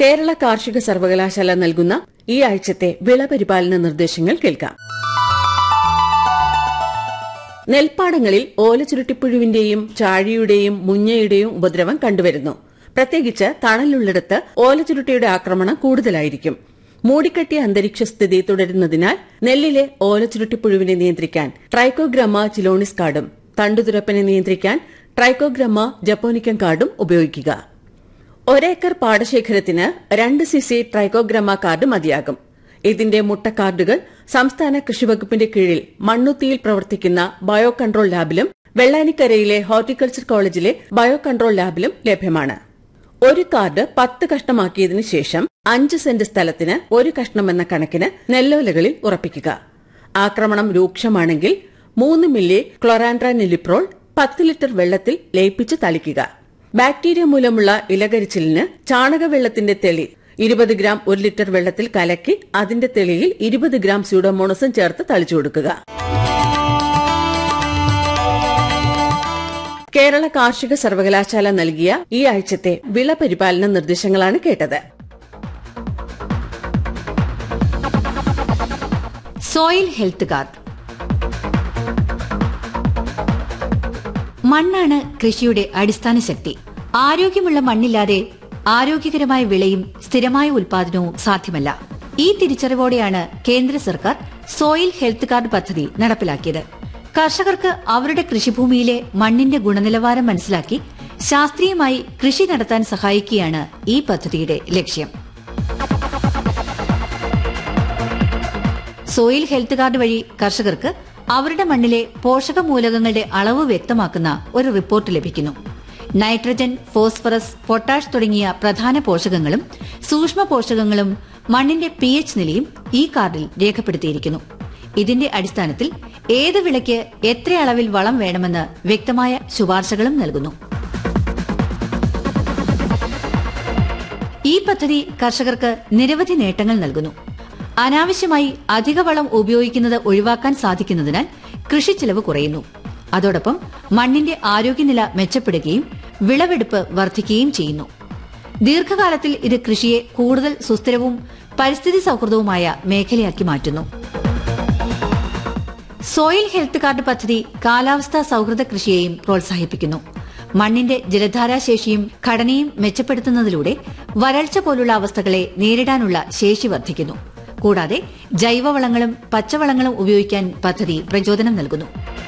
കേരള കാർഷിക സർവകലാശാല നൽകുന്ന ഈ ആഴ്ചത്തെ വിള പരിപാലന നിർദ്ദേശങ്ങൾ കേൾക്കാം നെൽപ്പാടങ്ങളിൽ ഓലച്ചുരുട്ടിപ്പുഴുവിന്റെയും ചാഴിയുടെയും മുഞ്ഞയുടെയും ഉപദ്രവം കണ്ടുവരുന്നു പ്രത്യേകിച്ച് തണലുള്ളിടത്ത് ഓലച്ചുരുട്ടിയുടെ ആക്രമണം കൂടുതലായിരിക്കും മൂടിക്കെട്ടിയ അന്തരീക്ഷ സ്ഥിതി തുടരുന്നതിനാൽ നെല്ലിലെ ഓലച്ചുരുട്ടിപ്പുഴുവിനെ നിയന്ത്രിക്കാൻ ട്രൈക്കോഗ്രമ ചിലോണിസ് കാർഡും തണ്ടുതുരപ്പനെ നിയന്ത്രിക്കാൻ ട്രൈക്കോഗ്രമ ജപ്പോനിക്കം കാർഡും ഉപയോഗിക്കുക ഒരേക്കർ പാടശേഖരത്തിന് രണ്ട് സിസി ട്രൈക്കോഗ്രമ കാർഡ് മതിയാകും ഇതിന്റെ മുട്ട കാർഡുകൾ സംസ്ഥാന കൃഷിവകുപ്പിന്റെ കീഴിൽ മണ്ണുത്തിയിൽ പ്രവർത്തിക്കുന്ന ബയോ കൺട്രോൾ ലാബിലും വെള്ളാനിക്കരയിലെ ഹോർട്ടിക്കൾച്ചർ കോളേജിലെ ബയോ കൺട്രോൾ ലാബിലും ലഭ്യമാണ് ഒരു കാർഡ് പത്ത് കഷ്ണമാക്കിയതിനു ശേഷം അഞ്ച് സെന്റ് സ്ഥലത്തിന് ഒരു കഷ്ണമെന്ന കണക്കിന് നെല്ലോലകളിൽ ഉറപ്പിക്കുക ആക്രമണം രൂക്ഷമാണെങ്കിൽ മൂന്ന് മില്ലി ക്ലൊറാൻഡ്രാനിലിപ്രോൾ പത്ത് ലിറ്റർ വെള്ളത്തിൽ ലയിപ്പിച്ച് തളിക്കുക ബാക്ടീരിയ മൂലമുള്ള ഇലകരിച്ചിലിന് ചാണകവെള്ളത്തിന്റെ തെളി ഇരുപത് ഗ്രാം ഒരു ലിറ്റർ വെള്ളത്തിൽ കലക്കി അതിന്റെ തെളിയിൽ ഇരുപത് ഗ്രാം സ്യൂഡോമോണസും ചേർത്ത് തളിച്ചു കൊടുക്കുക കേരള കാർഷിക സർവകലാശാല നൽകിയ ഈ ആഴ്ചത്തെ വിള പരിപാലന നിർദ്ദേശങ്ങളാണ് കേട്ടത് സോയിൽ ഹെൽത്ത് കാർഡ് മണ്ണാണ് കൃഷിയുടെ അടിസ്ഥാന ശക്തി ആരോഗ്യമുള്ള മണ്ണില്ലാതെ ആരോഗ്യകരമായ വിളയും സ്ഥിരമായ ഉൽപാദനവും സാധ്യമല്ല ഈ തിരിച്ചറിവോടെയാണ് കേന്ദ്ര സർക്കാർ സോയിൽ ഹെൽത്ത് കാർഡ് പദ്ധതി നടപ്പിലാക്കിയത് കർഷകർക്ക് അവരുടെ കൃഷിഭൂമിയിലെ മണ്ണിന്റെ ഗുണനിലവാരം മനസ്സിലാക്കി ശാസ്ത്രീയമായി കൃഷി നടത്താൻ സഹായിക്കുകയാണ് ഈ പദ്ധതിയുടെ ലക്ഷ്യം സോയിൽ ഹെൽത്ത് കാർഡ് വഴി കർഷകർക്ക് അവരുടെ മണ്ണിലെ പോഷകമൂലകങ്ങളുടെ അളവ് വ്യക്തമാക്കുന്ന ഒരു റിപ്പോർട്ട് ലഭിക്കുന്നു നൈട്രജൻ ഫോസ്ഫറസ് പൊട്ടാഷ് തുടങ്ങിയ പ്രധാന പോഷകങ്ങളും സൂക്ഷ്മ പോഷകങ്ങളും മണ്ണിന്റെ പി എച്ച് നിലയും ഈ കാർഡിൽ രേഖപ്പെടുത്തിയിരിക്കുന്നു ഇതിന്റെ അടിസ്ഥാനത്തിൽ ഏത് വിളയ്ക്ക് എത്ര അളവിൽ വളം വേണമെന്ന് വ്യക്തമായ ശുപാർശകളും നൽകുന്നു ഈ പദ്ധതി കർഷകർക്ക് നിരവധി നേട്ടങ്ങൾ നൽകുന്നു അനാവശ്യമായി അധിക വളം ഉപയോഗിക്കുന്നത് ഒഴിവാക്കാൻ സാധിക്കുന്നതിനാൽ കൃഷി ചെലവ് കുറയുന്നു അതോടൊപ്പം മണ്ണിന്റെ ആരോഗ്യനില മെച്ചപ്പെടുകയും വിളവെടുപ്പ് വർദ്ധിക്കുകയും ചെയ്യുന്നു ദീർഘകാലത്തിൽ ഇത് കൃഷിയെ കൂടുതൽ സുസ്ഥിരവും പരിസ്ഥിതി സൌഹൃദവുമായ മേഖലയാക്കി മാറ്റുന്നു സോയിൽ ഹെൽത്ത് കാർഡ് പദ്ധതി കാലാവസ്ഥാ സൌഹൃദ കൃഷിയെയും പ്രോത്സാഹിപ്പിക്കുന്നു മണ്ണിന്റെ ജലധാരാശേഷിയും ഘടനയും മെച്ചപ്പെടുത്തുന്നതിലൂടെ വരൾച്ച പോലുള്ള അവസ്ഥകളെ നേരിടാനുള്ള ശേഷി വർദ്ധിക്കുന്നു കൂടാതെ ജൈവവളങ്ങളും പച്ചവളങ്ങളും ഉപയോഗിക്കാൻ പദ്ധതി പ്രചോദനം നൽകുന്നു